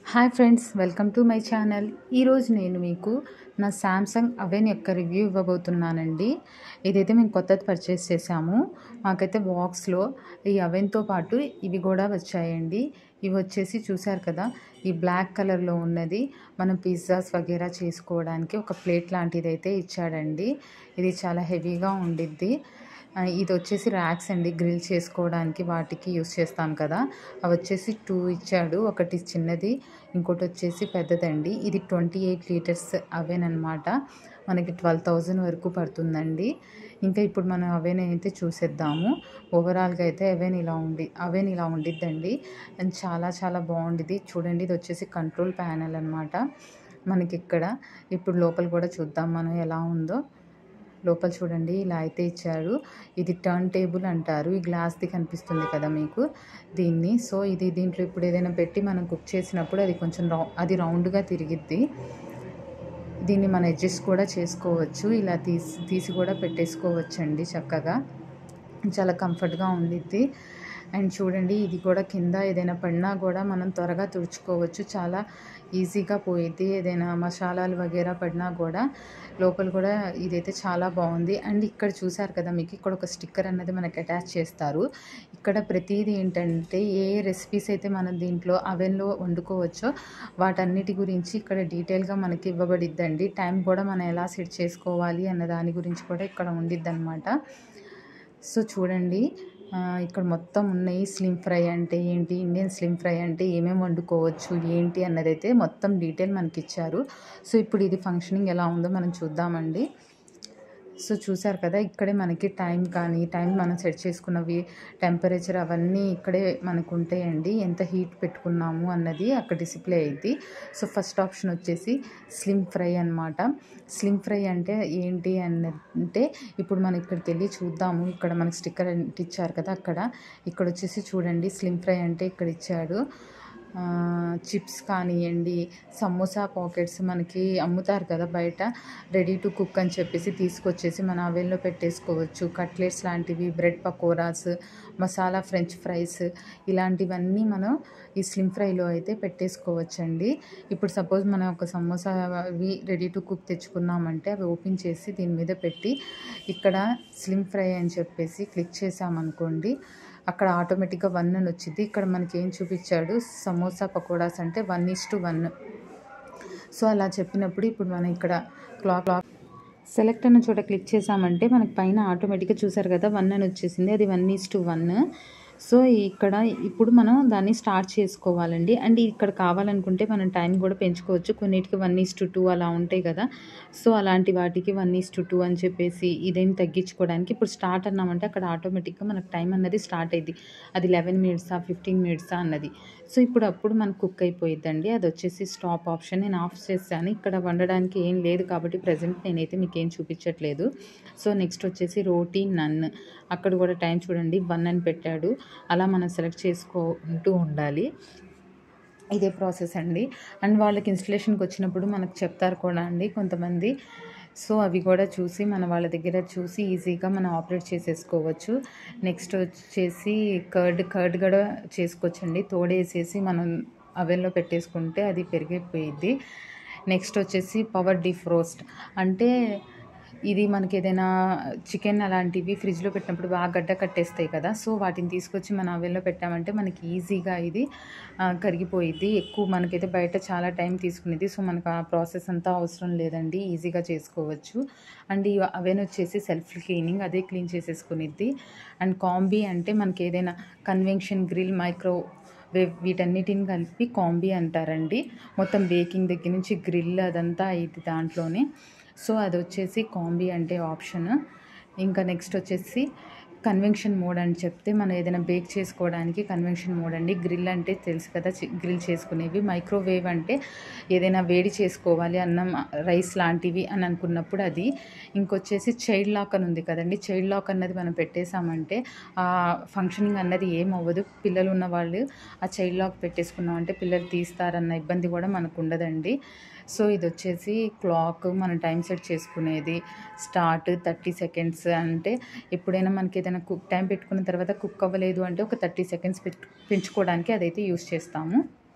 hi friends welcome to my channel ఈరోజు నేను మీకు నా శాంసంగ్ అవెన్ యొక్క రివ్యూ ఇవ్వబోతున్నానండి ఇదైతే మేము కొత్తది పర్చేస్ చేసాము మాకైతే బాక్స్లో ఈ అవెన్తో పాటు ఇవి కూడా వచ్చాయండి ఇవి వచ్చేసి చూసారు కదా ఈ బ్లాక్ కలర్లో ఉన్నది మనం పిజ్జాస్ వగేరా చేసుకోవడానికి ఒక ప్లేట్ లాంటిది అయితే ఇచ్చాడండి ఇది చాలా హెవీగా ఉండిద్ది ఆ, ఇది వచ్చేసి ర్యాక్స్ అండి గ్రిల్ చేసుకోవడానికి వాటికి యూస్ చేస్తాం కదా అవి వచ్చేసి టూ ఇచ్చాడు ఒకటి చిన్నది ఇంకోటి వచ్చేసి పెద్దదండి ఇది ట్వంటీ ఎయిట్ లీటర్స్ అవెన్ అనమాట మనకి ట్వెల్వ్ థౌజండ్ వరకు పడుతుందండి ఇంకా ఇప్పుడు మనం అవెన్ అయితే చూసేద్దాము ఓవరాల్గా అయితే అవెన్ ఇలా ఉండి అవెన్ ఇలా ఉండిద్దండి అండ్ చాలా చాలా బాగుండిద్ది చూడండి ఇది వచ్చేసి కంట్రోల్ ప్యానల్ అనమాట మనకి ఇక్కడ ఇప్పుడు లోపల కూడా చూద్దాం మనం ఎలా ఉందో లోపల చూడండి ఇలా అయితే ఇచ్చారు ఇది టర్న్ టేబుల్ అంటారు ఈ గ్లాస్ది కనిపిస్తుంది కదా మీకు దీన్ని సో ఇది దీంట్లో ఇప్పుడు ఏదైనా పెట్టి మనం కుక్ చేసినప్పుడు అది కొంచెం రౌ అది రౌండ్గా తిరిగిద్ది దీన్ని మన అడ్జస్ట్ కూడా చేసుకోవచ్చు ఇలా తీసి తీసి కూడా పెట్టేసుకోవచ్చండి చక్కగా చాలా కంఫర్ట్గా ఉండిద్ది అండ్ చూడండి ఇది కూడా కింద ఏదైనా పడినా కూడా మనం త్వరగా తుడుచుకోవచ్చు చాలా ఈజీగా పోయిద్ది ఏదైనా మసాలాలు వగేరా పడినా కూడా లోపల కూడా ఇదైతే చాలా బాగుంది అండ్ ఇక్కడ చూసారు కదా మీకు ఇక్కడ ఒక స్టిక్కర్ అన్నది మనకి అటాచ్ చేస్తారు ఇక్కడ ప్రతిదీ ఏంటంటే ఏ రెసిపీస్ అయితే మనం దీంట్లో అవెన్లో వండుకోవచ్చో వాటన్నిటి గురించి ఇక్కడ డీటెయిల్గా మనకి ఇవ్వబడిద్దండి టైం కూడా మనం ఎలా సెట్ చేసుకోవాలి అన్న దాని గురించి కూడా ఇక్కడ ఉండిద్ది అనమాట సో చూడండి ఆ, ఇక్కడ మొత్తం ఉన్నాయి స్లిమ్ ఫ్రై అంటే ఏంటి ఇండియన్ స్లిమ్ ఫ్రై అంటే ఏమేమి వండుకోవచ్చు ఏంటి అన్నదైతే మొత్తం డీటెయిల్ మనకి ఇచ్చారు సో ఇప్పుడు ఇది ఫంక్షనింగ్ ఎలా ఉందో మనం చూద్దామండి సో చూసారు కదా ఇక్కడే మనకి టైం కానీ టైం మనం సెట్ చేసుకున్నవి టెంపరేచర్ అవన్నీ ఇక్కడే మనకు ఉంటాయండి ఎంత హీట్ పెట్టుకున్నాము అన్నది అక్కడ డిస్ప్లే అయింది సో ఫస్ట్ ఆప్షన్ వచ్చేసి స్లిమ్ ఫ్రై అన్నమాట స్లిమ్ ఫ్రై అంటే ఏంటి అంటే ఇప్పుడు మనం ఇక్కడికి వెళ్ళి చూద్దాము ఇక్కడ మనకి స్టిక్కర్ ఇచ్చారు కదా అక్కడ ఇక్కడ వచ్చేసి చూడండి స్లిమ్ ఫ్రై అంటే ఇక్కడ ఇచ్చాడు ఆ, చిప్స్ కానివ్వండి సమోసా పాకెట్స్ మనకి అమ్ముతారు కదా బయట రెడీ టు కుక్ అని చెప్పేసి తీసుకొచ్చేసి మన అవెన్లో పెట్టేసుకోవచ్చు కట్లెట్స్ లాంటివి bread pakoras masala french fries ఇలాంటివన్నీ మనం ఈ స్లిమ్ ఫ్రైలో అయితే పెట్టేసుకోవచ్చండి ఇప్పుడు సపోజ్ మనం ఒక సమోసా అవి రెడీ టు కుక్ తెచ్చుకున్నామంటే అవి ఓపెన్ చేసి దీని మీద పెట్టి ఇక్కడ స్లిమ్ ఫ్రై అని చెప్పేసి క్లిక్ చేసామనుకోండి అక్కడ ఆటోమేటిక్గా వన్ అని వచ్చింది ఇక్కడ మనకి ఏం చూపించాడు సమోసా పకోడాస్ అంటే one is to one so అలా చెప్పినప్పుడు ఇప్పుడు మనం ఇక్కడ క్లాక్ క్లాక్ సెలెక్ట్ అన్న చోట క్లిక్ చేసామంటే మనకి పైన ఆటోమేటిక్గా చూసారు కదా వన్ అని వచ్చేసింది అది one is to one so ఇక్కడ ఇప్పుడు మనం దాన్ని స్టార్ట్ చేసుకోవాలండి అండ్ ఇక్కడ కావాలనుకుంటే మనం టైం కూడా పెంచుకోవచ్చు కొన్నిటికి వన్ ఈస్ టు టూ అలా ఉంటాయి కదా సో అలాంటి వాటికి వన్ ఈస్ టు టూ అని చెప్పేసి ఇదేం తగ్గించుకోవడానికి ఇప్పుడు స్టార్ట్ అన్నామంటే అక్కడ ఆటోమేటిక్గా మనకు టైం అన్నది స్టార్ట్ అయింది అది లెవెన్ మినిట్సా ఫిఫ్టీన్ మినిట్సా అన్నది సో ఇప్పుడు అప్పుడు మనకు కుక్ అయిపోయిద్దండి అది వచ్చేసి స్టాప్ ఆప్షన్ నేను ఆఫ్ చేశాను ఇక్కడ వండడానికి ఏం లేదు కాబట్టి ప్రజెంట్ నేనైతే మీకు ఏం చూపించట్లేదు సో నెక్స్ట్ వచ్చేసి రోటీ నన్ అక్కడ కూడా టైం చూడండి వన్ అని పెట్టాడు అలా మనం సెలెక్ట్ చేసుకుంటూ ఉండాలి ఇదే ప్రాసెస్ అండి అండ్ వాళ్ళకి ఇన్స్టలేషన్కి వచ్చినప్పుడు మనకు చెప్తారు కూడా అండి కొంతమంది సో అవి కూడా చూసి మన వాళ్ళ దగ్గర చూసి ఈజీగా మనం ఆపరేట్ చేసేసుకోవచ్చు నెక్స్ట్ వచ్చేసి కర్డ్ కర్డ్ కూడా చేసుకోవచ్చండి తోడేసేసి మనం అవెన్లో పెట్టేసుకుంటే అది పెరిగిపోయిద్ది నెక్స్ట్ వచ్చేసి పవర్ డిఫ్రోస్ట్ అంటే ఇది మనకి ఏదైనా చికెన్ అలాంటివి ఫ్రిడ్జ్లో పెట్టినప్పుడు బాగా గడ్డ కట్టేస్తాయి కదా సో వాటిని తీసుకొచ్చి మన అవెన్లో పెట్టామంటే మనకి ఈజీగా ఇది ఆ, కరిగిపోయిద్ది ఎక్కువ మనకైతే బయట చాలా టైం తీసుకునేది సో మనకు ఆ ప్రాసెస్ అంతా అవసరం లేదండి ఈజీగా చేసుకోవచ్చు అండ్ ఈ అవెన్ వచ్చేసి సెల్ఫ్ క్లీనింగ్ అదే క్లీన్ చేసేసుకునిద్ది అండ్ కాంబీ అంటే మనకి ఏదైనా కన్వెన్షన్ గ్రిల్ మైక్రో వేవ్ వీటన్నిటిని కలిపి కాంబీ అంటారండి మొత్తం బేకింగ్ దగ్గర నుంచి గ్రిల్ అదంతా ఇది దాంట్లోనే సో అది వచ్చేసి కాంబీ అంటే ఆప్షన్ ఇంకా నెక్స్ట్ వచ్చేసి కన్వెన్షన్ మోడ్ అని చెప్తే మనం ఏదైనా బేక్ చేసుకోవడానికి కన్వెన్షన్ మోడ్ అండి గ్రిల్ అంటే తెలుసు కదా చి- గ్రిల్ చేసుకునేవి మైక్రోవేవ్ అంటే ఏదైనా వేడి చేసుకోవాలి అన్నం రైస్ లాంటివి అని అనుకున్నప్పుడు అది ఇంకొచ్చేసి చైల్డ్ లాక్ అని ఉంది కదండి చైల్డ్ లాక్ అన్నది మనం పెట్టేశామంటే ఆ ఫంక్షనింగ్ అన్నది ఏం అవ్వదు పిల్లలు ఉన్న వాళ్ళు ఆ చైల్డ్ లాక్ పెట్టేసుకున్నామంటే పిల్లలు తీస్తారన్న ఇబ్బంది కూడా మనకు ఉండదండి సో ఇది వచ్చేసి క్లాక్ మనం టైం సెట్ చేసుకునేది స్టార్ట్ థర్టీ సెకండ్స్ అంటే ఎప్పుడైనా మనకి ఏదైనా కుక్ టైం పెట్టుకున్న తర్వాత కుక్ అవ్వలేదు అంటే ఒక థర్టీ సెకండ్స్ పెట్టు పెంచుకోవడానికి అదైతే యూస్ చేస్తాము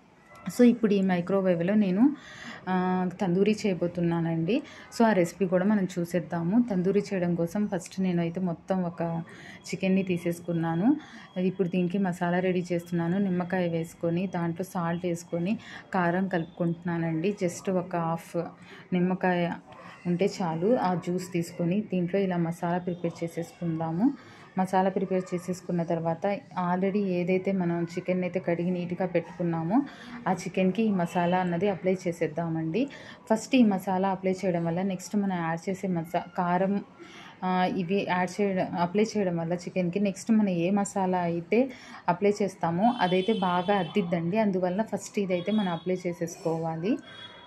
సో ఇప్పుడు ఈ మైక్రోవేవ్లో నేను ఆ, తందూరీ చేయబోతున్నానండి సో ఆ రెసిపీ కూడా మనం చూసేద్దాము తందూరీ చేయడం కోసం ఫస్ట్ నేనైతే మొత్తం ఒక చికెన్ని తీసేసుకున్నాను ఇప్పుడు దీనికి మసాలా రెడీ చేస్తున్నాను నిమ్మకాయ వేసుకొని దాంట్లో సాల్ట్ వేసుకొని కారం కలుపుకుంటున్నానండి జస్ట్ ఒక హాఫ్ నిమ్మకాయ ఉంటే చాలు ఆ జ్యూస్ తీసుకొని దీంట్లో ఇలా మసాలా ప్రిపేర్ చేసేసుకుందాము మసాలా ప్రిపేర్ చేసేసుకున్న తర్వాత ఆల్రెడీ ఏదైతే మనం చికెన్ అయితే కడిగి నీట్గా పెట్టుకున్నామో ఆ చికెన్కి ఈ మసాలా అన్నది అప్లై చేసేద్దామండి ఫస్ట్ ఈ మసాలా అప్లై చేయడం వల్ల నెక్స్ట్ మనం యాడ్ చేసే మసా కారం ఆ, ఇవి యాడ్ చేయడం అప్లై చేయడం వల్ల చికెన్కి నెక్స్ట్ మనం ఏ మసాలా అయితే అప్లై చేస్తామో అదైతే బాగా అద్దిద్దండి అందువల్ల ఫస్ట్ ఇదైతే మనం అప్లై చేసేసుకోవాలి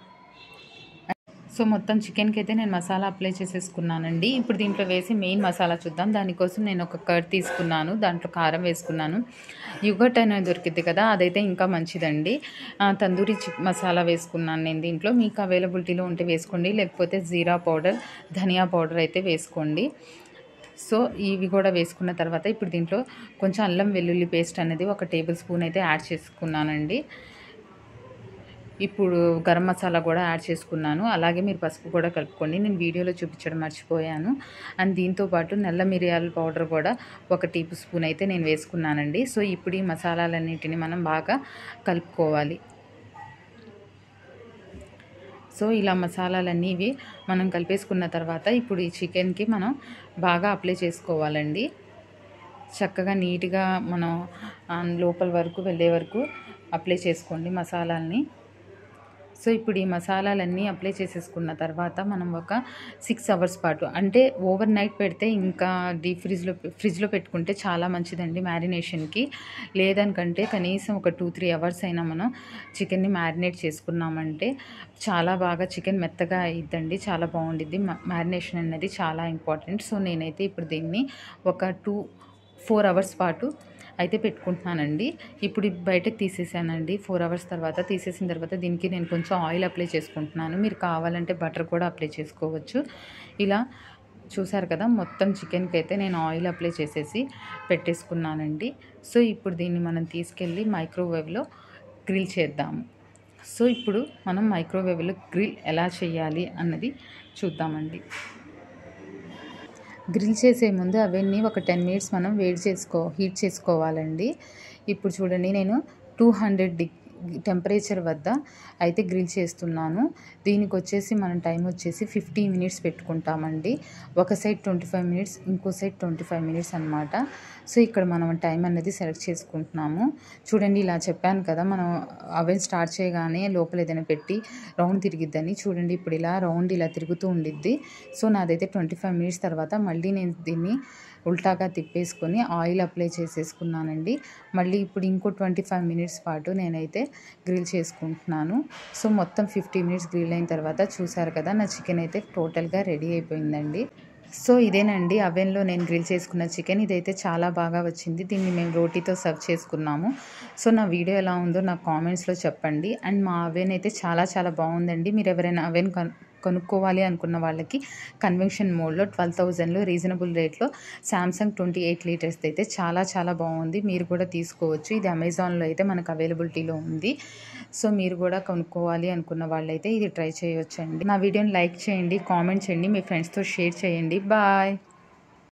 సో మొత్తం చికెన్కి అయితే నేను మసాలా అప్లై చేసేసుకున్నానండి ఇప్పుడు దీంట్లో వేసి మెయిన్ మసాలా చూద్దాం దానికోసం నేను ఒక కర్డ్ తీసుకున్నాను దాంట్లో కారం వేసుకున్నాను యుగట్ అనేది దొరికింది కదా అదైతే ఇంకా మంచిదండి ఆ, తందూరి చిక్ మసాలా వేసుకున్నాను నేను దీంట్లో మీకు అవైలబిలిటీలో ఉంటే వేసుకోండి లేకపోతే జీరా పౌడర్ ధనియా పౌడర్ అయితే వేసుకోండి సో ఇవి కూడా వేసుకున్న తర్వాత ఇప్పుడు దీంట్లో కొంచెం అల్లం వెల్లుల్లి పేస్ట్ అనేది ఒక టేబుల్ స్పూన్ అయితే యాడ్ చేసుకున్నానండి ఇప్పుడు గరం మసాలా కూడా యాడ్ చేసుకున్నాను అలాగే మీరు పసుపు కూడా కలుపుకోండి నేను వీడియోలో చూపించడం మర్చిపోయాను అండ్ దీంతో పాటు నల్ల మిరియాల పౌడర్ కూడా ఒక టీ స్పూన్ అయితే నేను వేసుకున్నానండి సో ఇప్పుడు ఈ మసాలాలన్నిటిని మనం బాగా కలుపుకోవాలి సో ఇలా మసాలాలన్నీ ఇవి మనం కలిపేసుకున్న తర్వాత ఇప్పుడు ఈ చికెన్కి మనం బాగా అప్లై చేసుకోవాలండి చక్కగా నీట్గా మనం ఆ, లోపల వరకు వెళ్ళే వరకు అప్లై చేసుకోండి మసాలాల్ని సో ఇప్పుడు ఈ మసాలాలన్నీ అప్లై చేసేసుకున్న తర్వాత మనం ఒక సిక్స్ అవర్స్ పాటు అంటే ఓవర్ నైట్ పెడితే ఇంకా డీప్ ఫ్రిడ్జ్లో ఫ్రిడ్జ్లో పెట్టుకుంటే చాలా మంచిదండి మ్యారినేషన్కి లేదనుకంటే కనీసం ఒక టూ త్రీ అవర్స్ అయినా మనం చికెన్ని మ్యారినేట్ చేసుకున్నామంటే చాలా బాగా చికెన్ మెత్తగా అయిద్దండి చాలా బాగుండిద్ది మ్యారినేషన్ అనేది చాలా ఇంపార్టెంట్ సో నేనైతే ఇప్పుడు దీన్ని ఒక టూ ఫోర్ అవర్స్ పాటు అయితే పెట్టుకుంటున్నానండి ఇప్పుడు ఇది బయటకు తీసేసానండి ఫోర్ అవర్స్ తర్వాత తీసేసిన తర్వాత దీనికి నేను కొంచెం ఆయిల్ అప్లై చేసుకుంటున్నాను మీరు కావాలంటే బటర్ కూడా అప్లై చేసుకోవచ్చు ఇలా చూసారు కదా మొత్తం చికెన్కి అయితే నేను ఆయిల్ అప్లై చేసేసి పెట్టేసుకున్నానండి సో ఇప్పుడు దీన్ని మనం తీసుకెళ్ళి మైక్రోవేవ్లో గ్రిల్ చేద్దాము సో ఇప్పుడు మనం మైక్రోవేవ్లో గ్రిల్ ఎలా చేయాలి అన్నది చూద్దామండి గ్రిల్ చేసే ముందు అవన్నీ ఒక టెన్ మినిట్స్ మనం వేడి చేసుకో హీట్ చేసుకోవాలండి ఇప్పుడు చూడండి నేను టూ హండ్రెడ్ డిగ్ టెంపరేచర్ వద్ద అయితే గ్రిల్ చేస్తున్నాను దీనికి వచ్చేసి మనం టైం వచ్చేసి ఫిఫ్టీ మినిట్స్ పెట్టుకుంటామండి ఒక సైడ్ ట్వంటీ ఫైవ్ మినిట్స్ ఇంకో సైడ్ ట్వంటీ ఫైవ్ మినిట్స్ అనమాట సో ఇక్కడ మనం టైం అనేది సెలెక్ట్ చేసుకుంటున్నాము చూడండి ఇలా చెప్పాను కదా మనం అవెన్ స్టార్ట్ చేయగానే లోపల ఏదైనా పెట్టి రౌండ్ తిరిగిద్దని చూడండి ఇప్పుడు ఇలా రౌండ్ ఇలా తిరుగుతూ ఉండిద్ది సో నాదైతే ట్వంటీ ఫైవ్ మినిట్స్ తర్వాత మళ్ళీ నేను దీన్ని ఉల్టాగా తిప్పేసుకొని ఆయిల్ అప్లై చేసేసుకున్నానండి మళ్ళీ ఇప్పుడు ఇంకో ట్వంటీ ఫైవ్ మినిట్స్ పాటు నేనైతే గ్రిల్ చేసుకుంటున్నాను సో మొత్తం ఫిఫ్టీ మినిట్స్ గ్రిల్ అయిన తర్వాత చూసారు కదా నా చికెన్ అయితే టోటల్గా రెడీ అయిపోయిందండి సో ఇదేనండి అవెన్లో నేను గ్రిల్ చేసుకున్న చికెన్ ఇదైతే చాలా బాగా వచ్చింది దీన్ని మేము రోటీతో సర్వ్ చేసుకున్నాము సో నా వీడియో ఎలా ఉందో నాకు కామెంట్స్లో చెప్పండి అండ్ మా అవెన్ అయితే చాలా చాలా బాగుందండి మీరు ఎవరైనా అవెన్ కొన్ కొనుక్కోవాలి అనుకున్న వాళ్ళకి కన్వెన్షన్ మోడ్లో ట్వెల్వ్ థౌజండ్లో రీజనబుల్ రేట్లో శాంసంగ్ ట్వంటీ ఎయిట్ లీటర్స్ అయితే చాలా చాలా బాగుంది మీరు కూడా తీసుకోవచ్చు ఇది అమెజాన్లో అయితే మనకు అవైలబిలిటీలో ఉంది సో మీరు కూడా కొనుక్కోవాలి అనుకున్న వాళ్ళైతే ఇది ట్రై చేయొచ్చండి నా వీడియోని లైక్ చేయండి కామెంట్ చేయండి మీ ఫ్రెండ్స్తో షేర్ చేయండి బాయ్